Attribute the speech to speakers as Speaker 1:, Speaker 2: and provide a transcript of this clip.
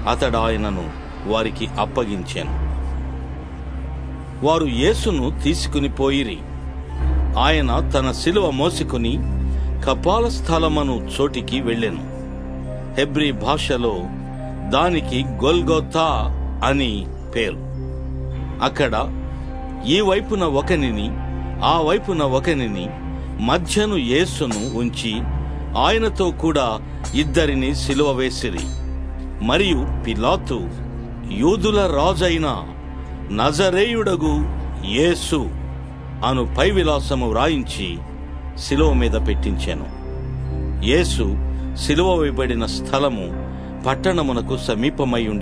Speaker 1: అతడాయనను వారికి అప్పగించాను వారు యేసును తీసుకుని పోయిరి ఆయన తన శిలువ మోసుకుని కపాల స్థలమను చోటికి వెళ్ళెను హెబ్రీ భాషలో దానికి గొల్గొతా అని పేరు అక్కడ ఈ వైపున ఒకనిని ఆ వైపున ఒకనిని మధ్యను యేసును ఉంచి ఆయనతో కూడా ఇద్దరిని సిలువ వేసిరి మరియు పిలాతు యూదుల రాజైన నజరేయుడగు యేసు అను పై విలాసము వ్రాయించి శిలువ మీద పెట్టించాను యేసు శిలువ వేయబడిన స్థలము పట్టణమునకు సమీపమై ఉండే